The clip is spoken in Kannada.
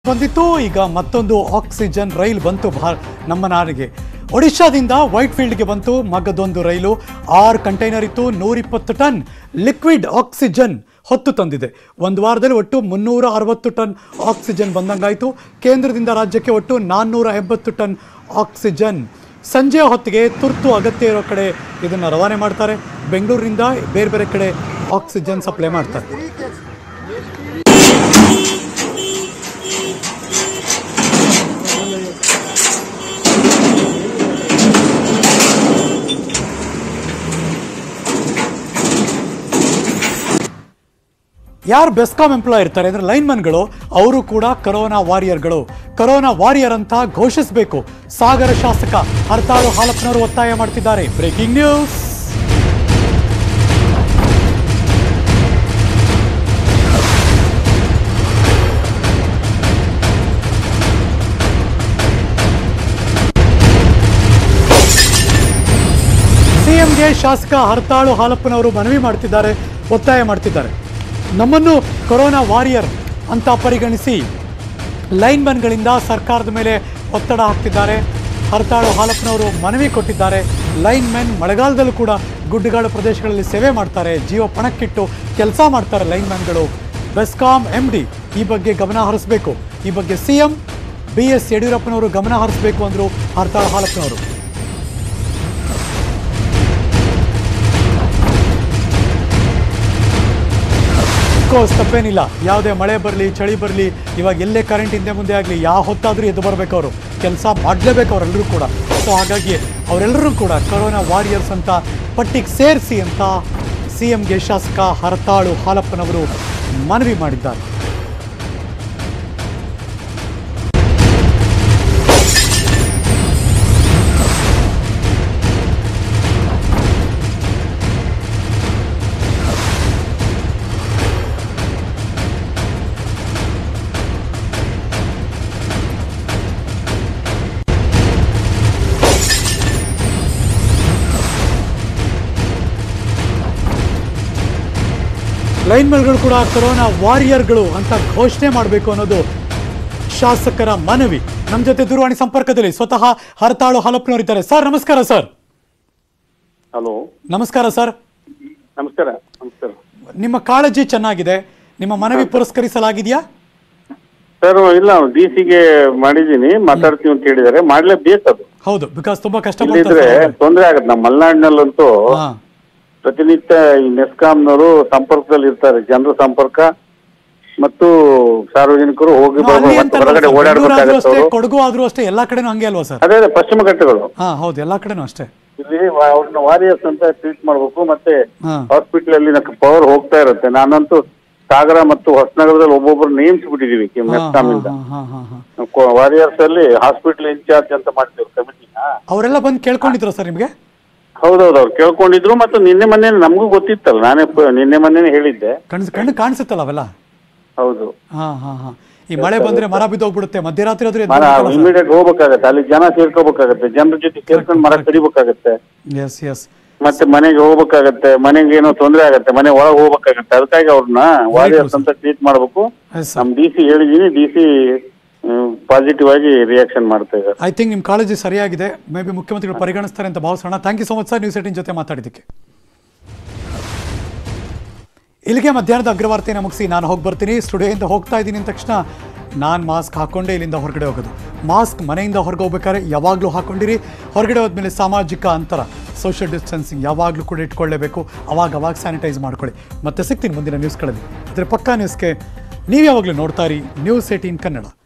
ಬಂದಿತ್ತು ಈಗ ಮತ್ತೊಂದು ಆಕ್ಸಿಜನ್ ರೈಲ್ ಬಂತು ಭಾ ನಮ್ಮ ನಾಡಿಗೆ ಒಡಿಶಾದಿಂದ ವೈಟ್ ಫೀಲ್ಡ್ಗೆ ಬಂತು ಮಗದೊಂದು ರೈಲು ಆರು ಕಂಟೈನರ್ ಇತ್ತು ನೂರಿಪ್ಪತ್ತು ಟನ್ ಲಿಕ್ವಿಡ್ ಆಕ್ಸಿಜನ್ ಹೊತ್ತು ತಂದಿದೆ ಒಂದು ವಾರದಲ್ಲಿ ಒಟ್ಟು ಮುನ್ನೂರ ಅರವತ್ತು ಟನ್ ಆಕ್ಸಿಜನ್ ಬಂದಂಗಾಯಿತು ಕೇಂದ್ರದಿಂದ ರಾಜ್ಯಕ್ಕೆ ಒಟ್ಟು ನಾನ್ನೂರ ಎಂಬತ್ತು ಟನ್ ಆಕ್ಸಿಜನ್ ಸಂಜೆ ಹೊತ್ತಿಗೆ ತುರ್ತು ಅಗತ್ಯ ಇರೋ ಕಡೆ ಇದನ್ನು ರವಾನೆ ಮಾಡ್ತಾರೆ ಬೆಂಗಳೂರಿನಿಂದ ಬೇರೆ ಬೇರೆ ಕಡೆ ಆಕ್ಸಿಜನ್ ಸಪ್ಲೈ ಮಾಡ್ತಾರೆ ಯಾರು ಬೆಸ್ಕಾಂ ಎಂಪ್ಲಾಯ್ ಇರ್ತಾರೆ ಅಂದ್ರೆ ಲೈನ್ಮನ್ಗಳು ಅವರು ಕೂಡ ಕರೋನಾ ವಾರಿಯರ್ಗಳು ಕರೋನಾ ವಾರಿಯರ್ ಅಂತ ಘೋಷಿಸಬೇಕು ಸಾಗರ ಶಾಸಕ ಹರ್ತಾಳು ಹಾಲಪ್ಪನವರು ಒತ್ತಾಯ ಮಾಡ್ತಿದ್ದಾರೆ ಬ್ರೇಕಿಂಗ್ ನ್ಯೂಸ್ ಸಿಎಂಗೆ ಶಾಸಕ ಹರ್ತಾಳು ಹಾಲಪ್ಪನವರು ಮನವಿ ಮಾಡ್ತಿದ್ದಾರೆ ಒತ್ತಾಯ ಮಾಡ್ತಿದ್ದಾರೆ ನಮ್ಮನ್ನು ಕೊರೋನಾ ವಾರಿಯರ್ ಅಂತ ಪರಿಗಣಿಸಿ ಲೈನ್ಮನ್ಗಳಿಂದ ಸರ್ಕಾರದ ಮೇಲೆ ಒತ್ತಡ ಹಾಕ್ತಿದ್ದಾರೆ ಹರ್ತಾಳು ಹಾಲಪ್ಪನವರು ಮನವಿ ಕೊಟ್ಟಿದ್ದಾರೆ ಲೈನ್ಮೆನ್ ಮಳೆಗಾಲದಲ್ಲೂ ಕೂಡ ಗುಡ್ಡಗಾಡು ಪ್ರದೇಶಗಳಲ್ಲಿ ಸೇವೆ ಮಾಡ್ತಾರೆ ಜೀವ ಪಣಕ್ಕಿಟ್ಟು ಕೆಲಸ ಮಾಡ್ತಾರೆ ಲೈನ್ಮನ್ಗಳು ಬೆಸ್ಕಾಂ ಎಂ ಡಿ ಈ ಬಗ್ಗೆ ಗಮನ ಹರಿಸಬೇಕು ಈ ಬಗ್ಗೆ ಸಿಎಂ ಬಿ ಎಸ್ ಯಡಿಯೂರಪ್ಪನವರು ಗಮನ ಹರಿಸಬೇಕು ಅಂದರು ಹರ್ತಾಳು ಹಾಲಪ್ಪನವರು ಕೋರ್ಸ್ ತಪ್ಪೇನಿಲ್ಲ ಯಾವುದೇ ಮಳೆ ಬರಲಿ ಚಳಿ ಬರಲಿ ಇವಾಗ ಎಲ್ಲೇ ಕರೆಂಟ್ ಹಿಂದೆ ಮುಂದೆ ಆಗಲಿ ಯಾವ ಹೊತ್ತಾದರೂ ಎದ್ದು ಬರಬೇಕು ಅವರು ಕೆಲಸ ಮಾಡಲೇಬೇಕು ಅವರೆಲ್ಲರೂ ಕೂಡ ಸೊ ಹಾಗಾಗಿ ಅವರೆಲ್ಲರೂ ಕೂಡ ಕೊರೋನಾ ವಾರಿಯರ್ಸ್ ಅಂತ ಪಟ್ಟಿಗೆ ಸೇರಿಸಿ ಅಂತ ಸಿ ಎಂಗೆ ಶಾಸಕ ಹರತಾಳು ಹಾಲಪ್ಪನವರು ಮನವಿ ಮಾಡಿದ್ದಾರೆ ಲೈನ್ಮೆನ್ಗಳು ಕೂಡ ಕೊರೋನಾ ವಾರಿಯರ್ಗಳು ಅಂತ ಘೋಷಣೆ ಮಾಡಬೇಕು ಅನ್ನೋದು ಶಾಸಕರ ಮನವಿ ನಮ್ಮ ಜೊತೆ ದೂರವಾಣಿ ಸಂಪರ್ಕದಲ್ಲಿ ಸ್ವತಃ ಹರತಾಳು ಹಾಲಪ್ಪನವರಿದ್ದಾರೆ ಸರ್ ನಮಸ್ಕಾರ ಸರ್ ಹಲೋ ನಮಸ್ಕಾರ ಸರ್ ನಮಸ್ಕಾರ ನಮಸ್ಕಾರ ನಿಮ್ಮ ಕಾಳಜಿ ಚೆನ್ನಾಗಿದೆ ನಿಮ್ಮ ಮನವಿ ಪುರಸ್ಕರಿಸಲಾಗಿದೆಯಾ ಸರ್ ಇಲ್ಲ ಡಿ ಸಿಗೆ ಮಾಡಿದ್ದೀನಿ ಮಾತಾಡ್ತೀವಿ ಅಂತ ಹೇಳಿದ್ದಾರೆ ಮಾಡ್ಲೇಬೇಕು ಅದು ಹೌದು ಬಿಕಾಸ್ ತುಂಬಾ ಕಷ್ಟ ಇಲ್ಲಿದ್ರೆ ತೊಂದರೆ ಆಗತ್ತೆ ನಮ್ಮ ಮಲೆನಾಡಿನಲ್ಲಂತೂ ಹಾ ಪ್ರತಿನಿತ್ಯ ಈ ನೆಸ್ಕಾಂನವರು ಸಂಪರ್ಕದಲ್ಲಿ ಇರ್ತಾರೆ ಜನರ ಸಂಪರ್ಕ ಮತ್ತು ಸಾರ್ವಜನಿಕರು ಹೋಗಿ ಅಲ್ಲಿ ಬರ್ಬೋದು ಅಂತ ಮತ್ತು ಹೊರಗಡೆ ಬೆಂಗಳೂರಾದ್ರೂ ಓಡಾಡ್ಬೇಕಾಗತ್ತೆ ಅಷ್ಟೇ ಅವರು ಕೊಡಗು ಆದ್ರೂ ಅಷ್ಟೇ ಎಲ್ಲಾ ಕಡೆನೂ ಹಂಗೆ ಅಲ್ವಾ ಸರ್ ಅದೇ ಅದೇ ಪಶ್ಚಿಮ ಘಟ್ಟಗಳು ಹಾ ಹೌದು ಎಲ್ಲಾ ಕಡೆನೂ ಅಷ್ಟೇ ಇಲ್ಲಿ ವಾ- ಅವ್ರನ್ನ ವಾರಿಯರ್ಸ್ ಅಂತ ಟ್ರೀಟ್ ಮಾಡ್ಬೇಕು ಮತ್ತೆ ಹಾ ಹಾಸ್ಪಿಟಲ್ ಅಲ್ಲಿ ಪವರ್ ಹೋಗ್ತಾ ಇರುತ್ತೆ ನಾನಂತೂ ಸಾಗರ ಮತ್ತು ಹೊಸನಗರದಲ್ಲಿ ಒಬ್ಬೊಬ್ರು ನೇಮಿಸ್ಬಿಟ್ಟಿದೀವಿ ಹಾ, ನೆಸ್ಕಾಮಿಂದ ಹಾ, ಹಾ, ಹಾ, ಹಾ. ವಾರಿಯರ್ಸ್ ಅಲ್ಲಿ ಹಾಸ್ಪಿಟಲ್ ಇನ್ಚಾರ್ಜ್ ಅಂತ ಮಾಡ್ತೀವಿ ಕಮಿಟಿನ ಅವರೆಲ್ಲ ಬಂದು ಕೇಳ್ಕೊಂಡಿದ್ರು ಸರ್ ನಿಮಗೆ ಹೌದೌದು ಅವ್ರು ಕೇಳ್ಕೊಂಡಿದ್ರು ಮತ್ತು ನಿನ್ನೆ ಮೊನ್ನೆ ನಮಗೂ ಗೊತ್ತಿತ್ತಲ್ಲ ನಾನೇ ಪ- ನಿನ್ನೆ ಮೊನ್ನೆ ಹೇಳಿದ್ದೆ ಕಣ್ ಕಣ್ಣು ಕಾಣಿಸುತ್ತಲ್ಲ ಅವೆಲ್ಲ ಹೌದು ಹಾ ಹಾ ಹಾ ಈ ಮಳೆ ಬಂದ್ರೆ ಮರ ಬಿದ್ದೋಗ್ಬಿಡುತ್ತೆ ಮಧ್ಯರಾತ್ರಿ ಆದ್ರೂ ಮರ ಇಮಿಡಿಯೇಟ್ ಹೋಗ್ಬೇಕಾಗತ್ತೆ ಅಲ್ಲಿ ಜನ ಸೇರ್ಕೋಬೇಕಾಗತ್ತೆ ಜನರ ಜೊತೆ ಸೇರ್ಕೊಂಡು ಮರ ಕಡಿಬೇಕಾಗತ್ತೆ ಎಸ್ ಎಸ್ ಮತ್ತೆ ಮನೆಗೆ ಹೋಗ್ಬೇಕಾಗತ್ತೆ ಮನೆಗೆ ಏನೋ ತೊಂದರೆ ಆಗತ್ತೆ ಮನೆ ಒಳಗೆ ಹೋಗ್ಬೇಕಾಗತ್ತೆ ಅದಕ್ಕಾಗಿ ಅವ್ರನ್ನ ವಾರಿಯರ್ಸ್ ಅಂತ ಟ್ರೀಟ್ ಮಾಡ್ಬೇಕು ಎಸ್ ನಮ್ ಡಿ ಸಿ ಹೇಳಿದೀನಿ ಡಿ ಸಿ ಪಾಸಿಟಿವ್ ಆಗಿ ರಿಯಾಕ್ಷನ್ ಮಾಡ್ತಾ ಇದ್ದಾರೆ ಐ ಥಿಂಕ್ ನಿಮ್ಮ ಕಾಳಜಿ ಸರಿಯಾಗಿದೆ ಮೇ ಬಿ ಮುಖ್ಯಮಂತ್ರಿಗಳು ಪರಿಗಣಿಸ್ತಾರೆ ಅಂತ ಭಾವಿಸೋಣ thank you so much sir news eighteen ಜೊತೆ ಮಾತಾಡಿದ್ದಕ್ಕೆ ಇಲ್ಲಿಗೆ ಮಧ್ಯಾಹ್ನದ ಅಗ್ರವಾರ್ತೆನ ಮುಗಿಸಿ ನಾನು ಹೋಗಿ ಬರ್ತೀನಿ ಸ್ಟುಡಿಯೋಯಿಂದ ಹೋಗ್ತಾ ಇದ್ದೀನಿ ಅಂದ ತಕ್ಷಣ ನಾನು ಮಾಸ್ಕ್ ಹಾಕ್ಕೊಂಡೇ ಇಲ್ಲಿಂದ ಹೊರಗಡೆ ಹೋಗೋದು ಮಾಸ್ಕ್ ಮನೆಯಿಂದ ಹೊರಗೆ ಹೋಗ್ಬೇಕಾದ್ರೆ ಯಾವಾಗಲೂ ಹಾಕ್ಕೊಂಡಿರಿ ಹೊರಗಡೆ ಹೋದ್ಮೇಲೆ ಸಾಮಾಜಿಕ ಅಂತರ ಸೋಷಿಯಲ್ ಡಿಸ್ಟೆನ್ಸಿಂಗ್ ಯಾವಾಗಲೂ ಕೂಡ ಇಟ್ಕೊಳ್ಳೇಬೇಕು ಅವಾಗ ಅವಾಗ ಸ್ಯಾನಿಟೈಸ್ ಮಾಡ್ಕೊಳ್ಳಿ ಮತ್ತೆ ಸಿಗ್ತೀನಿ ಮುಂದಿನ ನ್ಯೂಸ್ಗಳಲ್ಲಿ ಆದರೆ ಪಕ್ಕಾ ನ್ಯೂಸ್ಗೆ ನೀವು ಯಾವಾಗಲೂ ನೋಡ್ತಾ ಇರಿ ನ್ಯೂಸ್ ಏಟೀನ್ ಕನ್ನಡ